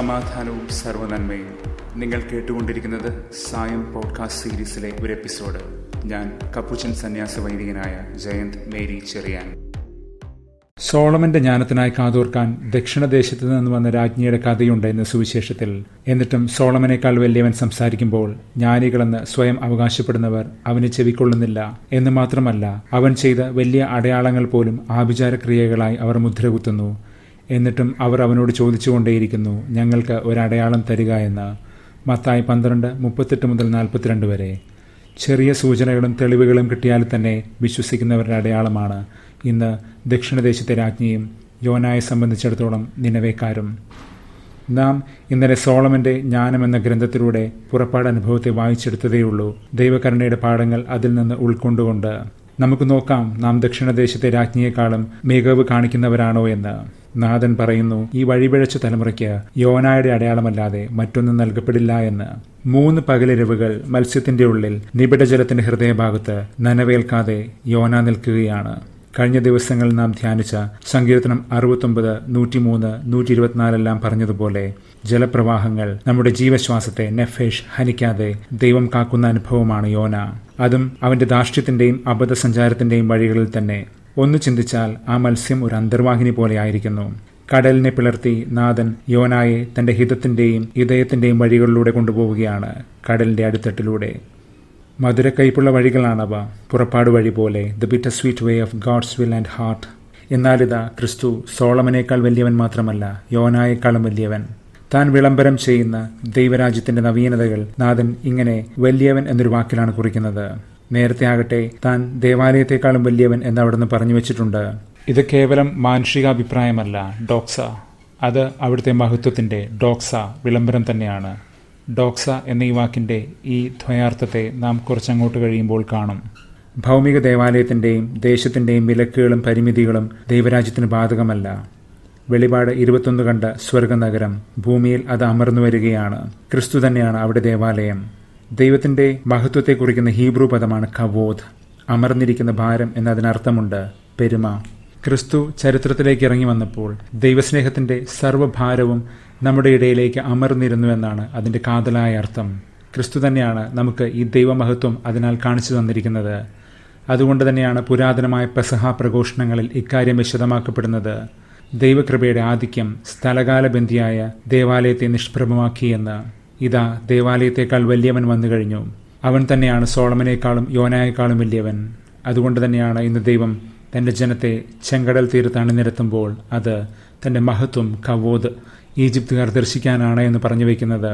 സമാധാനവും സർവനന്മയും നിങ്ങൾ കേട്ടുകൊണ്ടിരിക്കുന്നത് സായം പോഡ്കാസ്റ്റ് സീരീസിലെ ഒരു എപ്പിസോഡ് ഞാൻ കപ്പുച്ചൻ സന്യാസ വൈദികനായ ജയന്ത് മേരി ചെറിയാൻ സോളമന്റെ ജ്ഞാനത്തിനായി കാതോർക്കാൻ ദക്ഷിണദേശത്ത് നിന്ന് വന്ന രാജ്ഞിയുടെ കഥയുണ്ട് എന്ന സുവിശേഷത്തിൽ എന്നിട്ടും സോളമനേക്കാൾ വലിയവൻ സംസാരിക്കുമ്പോൾ ജ്ഞാനികളെന്ന് സ്വയം അവകാശപ്പെടുന്നവർ അവന് ചെവിക്കൊള്ളുന്നില്ല എന്ന് മാത്രമല്ല അവൻ ചെയ്ത വലിയ അടയാളങ്ങൾ പോലും ആഭിചാരക്രിയകളായി അവർ മുദ്രകുത്തുന്നു എന്നിട്ടും അവർ അവനോട് ചോദിച്ചുകൊണ്ടേയിരിക്കുന്നു ഞങ്ങൾക്ക് ഒരടയാളം തരിക എന്ന് മത്തായി പന്ത്രണ്ട് മുപ്പത്തെട്ട് മുതൽ നാൽപ്പത്തിരണ്ട് വരെ ചെറിയ സൂചനകളും തെളിവുകളും കിട്ടിയാൽ തന്നെ വിശ്വസിക്കുന്നവരുടെ അടയാളമാണ് ഇന്ന് ദക്ഷിണദേശത്തെ രാജ്ഞിയും യോനായെ സംബന്ധിച്ചിടത്തോളം നിലവേക്കാരും നാം ഇന്നലെ സോളമന്റെ ജ്ഞാനം എന്ന ഗ്രന്ഥത്തിലൂടെ പുറപ്പാട് അനുഭവത്തെ വായിച്ചെടുത്തതേയുള്ളൂ ദൈവകരുണയുടെ പാഠങ്ങൾ അതിൽ നിന്ന് ഉൾക്കൊണ്ടുകൊണ്ട് നമുക്ക് നോക്കാം നാം ദക്ഷിണദേശത്തെ രാജ്ഞിയെക്കാളും മികവ് കാണിക്കുന്നവരാണോ എന്ന് നാഥൻ പറയുന്നു ഈ വഴിപിഴച്ച തലമുറയ്ക്ക് യോനായുടെ അടയാളമല്ലാതെ മറ്റൊന്നും നൽകപ്പെടില്ല എന്ന് മൂന്ന് പകലിരവുകൾ മത്സ്യത്തിന്റെ ഉള്ളിൽ നിബിഡജലത്തിന്റെ ഹൃദയഭാഗത്ത് നനവേൽക്കാതെ യോന നിൽക്കുകയാണ് കഴിഞ്ഞ ദിവസങ്ങളിൽ നാം ധ്യാനിച്ച സങ്കീർത്തനം അറുപത്തൊമ്പത് നൂറ്റിമൂന്ന് നൂറ്റി ഇരുപത്തിനാലെല്ലാം പറഞ്ഞതുപോലെ ജലപ്രവാഹങ്ങൾ നമ്മുടെ ജീവശ്വാസത്തെ നെഫേഷ് ഹനിക്കാതെ ദൈവം കാക്കുന്ന അനുഭവമാണ് യോന അതും അവന്റെ ധാർഷ്ട്യത്തിന്റെയും അബദ്ധസഞ്ചാരത്തിന്റെയും വഴികളിൽ തന്നെ ഒന്ന് ചിന്തിച്ചാൽ ആ മത്സ്യം ഒരു അന്തർവാഹിനി പോലെ ആയിരിക്കുന്നു കടലിനെ പിളർത്തി നാഥൻ യോനായെ തന്റെ ഹിതത്തിന്റെയും ഇതയത്തിന്റെയും വഴികളിലൂടെ കൊണ്ടുപോവുകയാണ് കടലിന്റെ അടിത്തട്ടിലൂടെ മധുരക്കൈപ്പുള്ള വഴികളാണവ പുറപ്പാട് വഴി പോലെ the bitter sweet way of God's will and heart എന്നാലിതാ ക്രിസ്തു സോളമനേക്കാൾ വലിയവൻ മാത്രമല്ല യോനായേക്കാളും വലിയവൻ താൻ വിളംബരം ചെയ്യുന്ന ദൈവരാജ്യത്തിന്റെ നവീനതകൾ നാഥൻ ഇങ്ങനെ വലിയവൻ എന്നൊരു വാക്കിലാണ് കുറിക്കുന്നത് നേരത്തെ ആകട്ടെ താൻ ദേവാലയത്തെക്കാളും വലിയവൻ എന്ന് അവിടുന്ന് പറഞ്ഞു വെച്ചിട്ടുണ്ട് ഇത് കേവലം മാനുഷികാഭിപ്രായമല്ല ഡോക്സ അത് അവിടുത്തെ മഹത്വത്തിന്റെ ഡോക്സ വിളംബരം തന്നെയാണ് ഡോക്സ എന്ന ഈ വാക്കിന്റെ ഈ ദ്വയാർത്ഥത്തെ നാം കുറച്ചങ്ങോട്ട് കഴിയുമ്പോൾ കാണും ഭൗമിക ദേവാലയത്തിന്റെയും ദേശത്തിന്റെയും വിലക്കുകളും പരിമിതികളും ദൈവരാജ്യത്തിന് ബാധകമല്ല വെളിപാട് ഇരുപത്തൊന്ന് കണ്ട സ്വർഗനഗരം ഭൂമിയിൽ അത് അമർന്നു വരികയാണ് ക്രിസ്തു തന്നെയാണ് അവിടെ ദേവാലയം ദൈവത്തിന്റെ മഹത്വത്തെ കുറിക്കുന്ന ഹീബ്രു പദമാണ് കവോദ് അമർന്നിരിക്കുന്ന ഭാരം എന്നതിനർത്ഥമുണ്ട് പെരുമ ക്രിസ്തു ചരിത്രത്തിലേക്ക് ഇറങ്ങി വന്നപ്പോൾ ദൈവസ്നേഹത്തിന്റെ സർവ്വഭാരവും നമ്മുടെ ഇടയിലേക്ക് അമർന്നിരുന്നു എന്നാണ് അതിന്റെ കാതലായ അർത്ഥം ക്രിസ്തു തന്നെയാണ് നമുക്ക് ഈ ദൈവമഹത്വം അതിനാൽ കാണിച്ചു തന്നിരിക്കുന്നത് അതുകൊണ്ട് തന്നെയാണ് പുരാതനമായ പെസഹ പ്രഘോഷണങ്ങളിൽ ഇക്കാര്യം വിശദമാക്കപ്പെടുന്നത് ദൈവകൃപയുടെ ആധിക്യം സ്ഥലകാലബന്ധിയായ ദേവാലയത്തെ നിഷ്പ്രഭമാക്കിയെന്ന് ഇതാ ദേവാലയത്തെക്കാൾ വലിയവൻ വന്നു കഴിഞ്ഞു അവൻ തന്നെയാണ് സോളമനേക്കാളും യോനായേക്കാളും വലിയവൻ അതുകൊണ്ട് തന്നെയാണ് ഇന്ന് ദൈവം തന്റെ ജനത്തെ ചെങ്കടൽ തീരത്ത് അണിനിരത്തുമ്പോൾ അത് തന്റെ മഹത്വം കവോദ് ഈജിപ്തുകാർ ദർശിക്കാനാണ് എന്ന് പറഞ്ഞു വയ്ക്കുന്നത്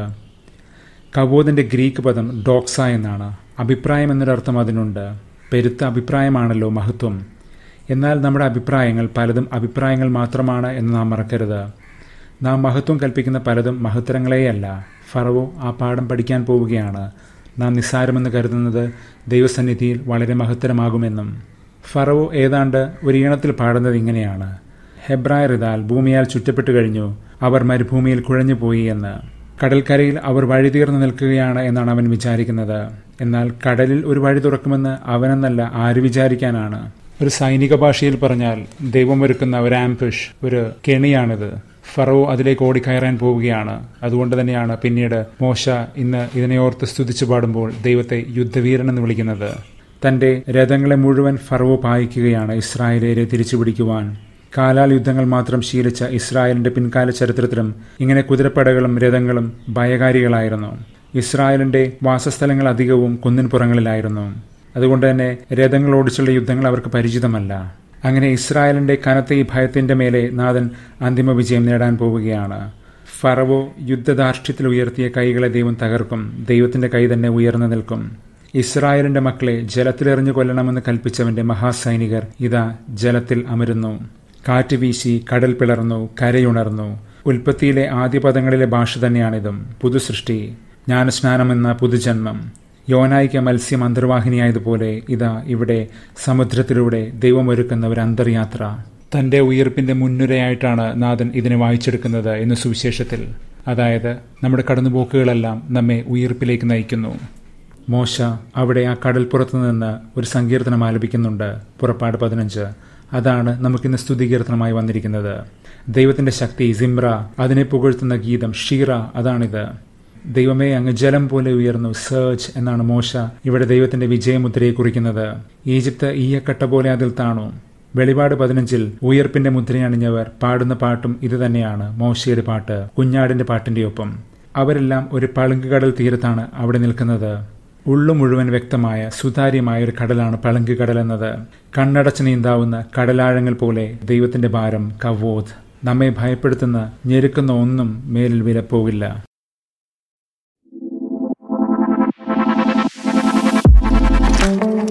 കവോദിന്റെ ഗ്രീക്ക് പദം ഡോക്സ എന്നാണ് അഭിപ്രായം എന്നൊരർത്ഥം അതിനുണ്ട് പെരുത്ത അഭിപ്രായമാണല്ലോ മഹത്വം എന്നാൽ നമ്മുടെ അഭിപ്രായങ്ങൾ പലതും അഭിപ്രായങ്ങൾ മാത്രമാണ് എന്ന് നാം മറക്കരുത് നാം മഹത്വം കൽപ്പിക്കുന്ന പലതും മഹത്തരങ്ങളെയല്ല ഫറവോ ആ പാഠം പഠിക്കാൻ പോവുകയാണ് നാം നിസ്സാരമെന്ന് കരുതുന്നത് ദൈവസന്നിധിയിൽ വളരെ മഹത്തരമാകുമെന്നും ഫറവോ ഏതാണ്ട് ഒരു ഈണത്തിൽ പാടുന്നത് ഇങ്ങനെയാണ് ഹെബ്രായർ ഇതാൽ ഭൂമിയാൽ ചുറ്റപ്പെട്ടു കഴിഞ്ഞു അവർ മരുഭൂമിയിൽ കുഴഞ്ഞുപോയി എന്ന് കടൽക്കരയിൽ അവർ വഴിതീർന്നു നിൽക്കുകയാണ് എന്നാണ് അവൻ വിചാരിക്കുന്നത് എന്നാൽ കടലിൽ ഒരു വഴി തുറക്കുമെന്ന് അവനെന്നല്ല ആര് വിചാരിക്കാനാണ് ഒരു സൈനിക ഭാഷയിൽ പറഞ്ഞാൽ ദൈവം ഒരുക്കുന്ന ഒരു ആംപുഷ് ഒരു കെണിയാണിത് ഫറോ അതിലേക്ക് ഓടിക്കയറാൻ പോവുകയാണ് അതുകൊണ്ട് തന്നെയാണ് പിന്നീട് മോശ ഇന്ന് ഇതിനെ ഓർത്ത് സ്തുതിച്ചു പാടുമ്പോൾ ദൈവത്തെ യുദ്ധവീരൻ എന്ന് വിളിക്കുന്നത് തന്റെ രഥങ്ങളെ മുഴുവൻ ഫറവോ പായിക്കുകയാണ് ഇസ്രായേലിനെ തിരിച്ചുപിടിക്കുവാൻ കാലാൽ യുദ്ധങ്ങൾ മാത്രം ശീലിച്ച ഇസ്രായേലിന്റെ പിൻകാല ചരിത്രത്തിലും ഇങ്ങനെ കുതിരപ്പടകളും രഥങ്ങളും ഭയകാരികളായിരുന്നു ഇസ്രായേലിന്റെ വാസസ്ഥലങ്ങൾ അധികവും കുന്നിൻപുറങ്ങളിലായിരുന്നു അതുകൊണ്ട് തന്നെ രഥങ്ങൾ ഓടിച്ചുള്ള യുദ്ധങ്ങൾ അവർക്ക് പരിചിതമല്ല അങ്ങനെ ഇസ്രായേലിന്റെ കനത്ത ഈ ഭയത്തിന്റെ മേലെ നാഥൻ അന്തിമ വിജയം നേടാൻ പോവുകയാണ് ഫറവോ യുദ്ധധാർഷ്ട്യത്തിൽ ഉയർത്തിയ കൈകളെ ദൈവം തകർക്കും ദൈവത്തിന്റെ കൈ തന്നെ ഉയർന്നു നിൽക്കും ഇസ്രായേലിന്റെ മക്കളെ ജലത്തിലെറിഞ്ഞു കൊല്ലണമെന്ന് കൽപ്പിച്ചവന്റെ മഹാസൈനികർ ഇതാ ജലത്തിൽ അമരുന്നു കാറ്റ് വീശി കടൽ പിളർന്നു കരയുണർന്നു ഉൽപ്പത്തിയിലെ ആദ്യ പദങ്ങളിലെ ഭാഷ തന്നെയാണിതും പുതുസൃഷ്ടി ജ്ഞാനസ്നാനമെന്ന പുതുജന്മം യോനായിക്ക് മത്സ്യം അന്തർവാഹിനിയായതുപോലെ ഇതാ ഇവിടെ സമുദ്രത്തിലൂടെ ദൈവമൊരുക്കുന്ന ഒരു അന്തർയാത്ര തന്റെ ഉയർപ്പിന്റെ മുൻനിരയായിട്ടാണ് നാഥൻ ഇതിനെ വായിച്ചെടുക്കുന്നത് എന്ന് സുവിശേഷത്തിൽ അതായത് നമ്മുടെ കടന്നുപോക്കുകളെല്ലാം നമ്മെ ഉയർപ്പിലേക്ക് നയിക്കുന്നു മോശ അവിടെ ആ കടൽപ്പുറത്ത് നിന്ന് ഒരു സങ്കീർത്തനം ആലപിക്കുന്നുണ്ട് പുറപ്പാട് പതിനഞ്ച് അതാണ് നമുക്കിന്ന് സ്തുതികീർത്തനമായി വന്നിരിക്കുന്നത് ദൈവത്തിന്റെ ശക്തി സിംറ അതിനെ പുകഴ്ത്തുന്ന ഗീതം ഷീറ അതാണിത് ദൈവമേ അങ്ങ് ജലം പോലെ ഉയർന്നു സേർജ് എന്നാണ് മോശ ഇവിടെ ദൈവത്തിന്റെ വിജയമുദ്രയെ കുറിക്കുന്നത് ഈജിപ്ത് ഈയക്കട്ട പോലെ അതിൽ താണു വെളിപാട് പതിനഞ്ചിൽ ഉയർപ്പിന്റെ മുദ്രയണിഞ്ഞവർ പാടുന്ന പാട്ടും ഇത് തന്നെയാണ് മോശയുടെ പാട്ട് കുഞ്ഞാടിന്റെ പാട്ടിന്റെ ഒപ്പം അവരെല്ലാം ഒരു പളുങ്കുകടൽ തീരത്താണ് അവിടെ നിൽക്കുന്നത് ഉള്ളു മുഴുവൻ വ്യക്തമായ സുതാര്യമായ ഒരു കടലാണ് പളുങ്കുകടൽ എന്നത് കണ്ണടച്ച് നീന്താവുന്ന കടലാഴങ്ങൾ പോലെ ദൈവത്തിന്റെ ഭാരം കവോദ് നമ്മെ ഭയപ്പെടുത്തുന്ന ഞെരുക്കുന്ന ഒന്നും മേലിൽ വിലപ്പോവില്ല thank you